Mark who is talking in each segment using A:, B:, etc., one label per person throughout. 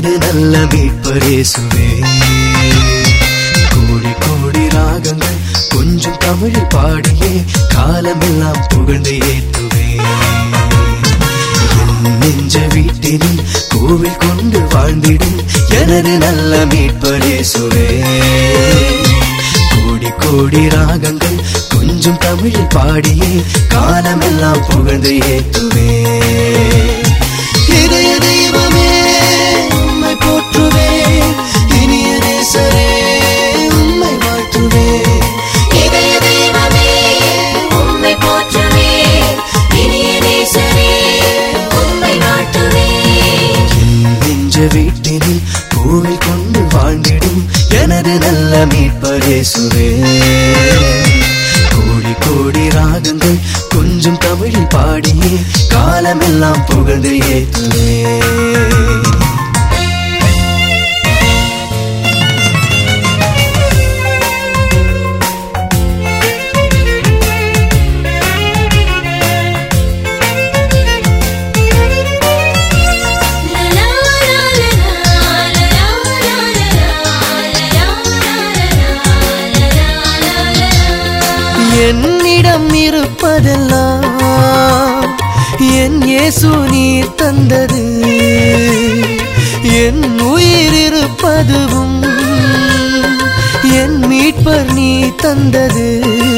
A: எனது நல்ல மீட்பரேசுவே கோடி கோடி ராகங்கள் கொஞ்சம் தமிழில் பாடியே காலமெல்லாம் புகழ்ந்து ஏற்றுவே என் நெஞ்ச வீட்டினில் கோவில் கொண்டு வாழ்ந்திடும் எனது நல்ல மீட்பரேசுவே கோடி கோடி ராகங்கள் கொஞ்சம் தமிழில் பாடியே காலமெல்லாம் புகழ்ந்து ஏற்றுவே இதய தெய்வமே உம்மை போற்றுவே இனிய நேசரே உம்மை வாழ்த்துவே
B: இதய தெய்வமே உம்மை போற்றுவே இனிய நேசரே உம்மை வாழ்த்துவே
A: என் நெஞ்ச வீட்டினில் கோவில் கொண்டு வாழ்ந்திடும் எனது நல்ல மீட்பரேசுவே கோடி கோடி ராகங்கள் கொஞ்சம் தமிழில் பாடியே காலமெல்லாம் புகழ்ந்து ஏற்றுவே என்னிடம் இருப்பதெல்லாம் என் இயேசு நீர் தந்தது என் உயிர் இருப்பதுவும் என் மீட்பர் நீ தந்தது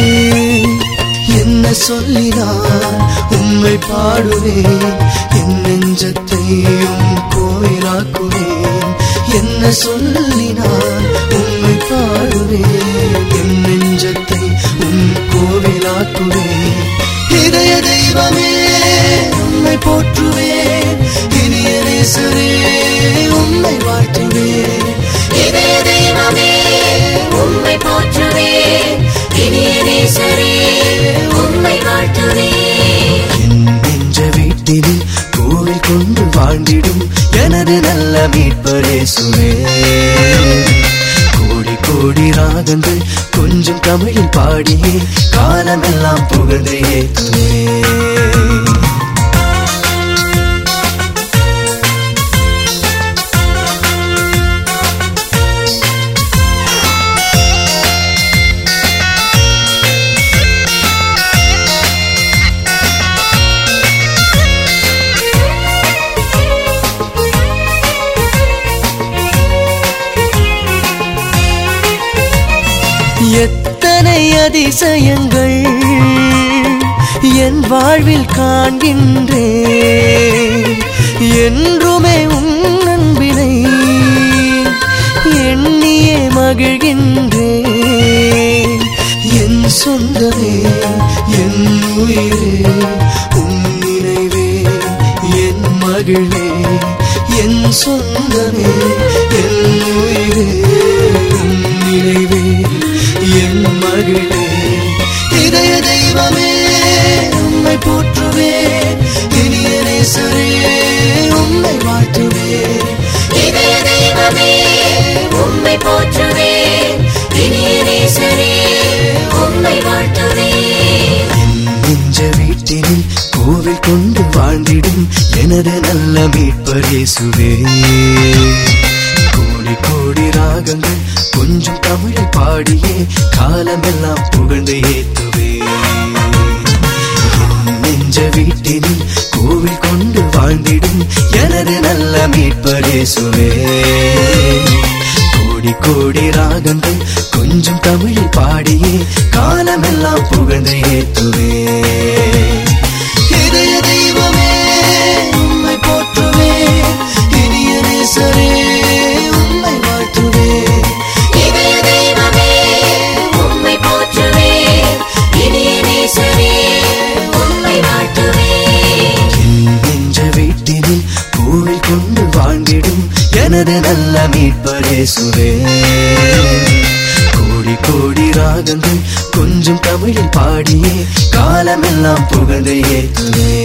A: என்ன சொல்லினார் உம்மை பாடுவேன் என் நெஞ்சத்தையும் கோயிலாக்குவேன் என்ன சொல்லினார் உம்மை பாடுவேன் என் நெஞ்சத்தை உம் கோவிலாக்குவேன் இதய தெய்வமே உம்மை போற்றுவேன் இனிய நேசரே உம்மை வாழ்த்துவேன்
B: இதய தெய்வமே உம்மை போற்றுவே இனிய நேசரே உம்மை வாழ்த்துவே
A: என் நெஞ்ச வீட்டினில் கோவில் கொண்டு வாழ்ந்திடும் எனது நல்ல மீட்பரேசுவே கோடி கோடி ராகங்கள் கொஞ்சம் தமிழில் பாடியே காலமெல்லாம் புகழ்ந்து ஏற்றுவே எத்தனை அதிசயங்கள் என் வாழ்வில் காண்கின்றேன் என்றுமே உன் அன்பினை எண்ணியே மகிழ்கின்றேன் என் சொந்தமே என் உயிரே உன் நினைவே என் மகிழே என் சொந்தமே என் உயிரே உன் நினைவே என் மகிழே இதய தெய்வமே உம்மை போற்றுவேன் இனிய நேசரே உம்மை வாழ்த்துவேன்
B: இதய தெய்வமே உம்மை போற்றுவே இனிய நேசரே உம்மை வாழ்த்துவே
A: என் நெஞ்ச வீட்டினில் கோவில் கொண்டு வாழ்ந்திடும் எனது நல்ல மீட்பர் இயேசுவே கோடி கோடி ராகங்கள் கொஞ்சம் தமிழில் பாடியே காலமெல்லாம் புகழ்ந்து ஏற்றுவே என் நெஞ்ச வீட்டினில் கோவில் கொண்டு வாழ்ந்திடும் எனது நல்ல மீட்பர் இயேசுவே கோடி கோடி ராகங்கள் கொஞ்சம் தமிழில் பாடியே காலமெல்லாம் புகழ்ந்து ஏற்றுவே இதய தெய்வமே உம்மை போற்றுவே இனிய நேசரே உம்மை வாழ்த்துவே
B: இதய தெய்வமே உம்மை போற்றுவே இனிய நேசரே உம்மை வாழ்த்துவே
A: என் நெஞ்ச வீட்டினில் கோவில் கொண்டு வாழ்ந்திடும் எனது நல்ல மீட்பரேசுவே கோடி கோடி ராகங்கள் கொஞ்சம் தமிழில் பாடியே காலமெல்லாம் புகழ்ந்து ஏற்றுவே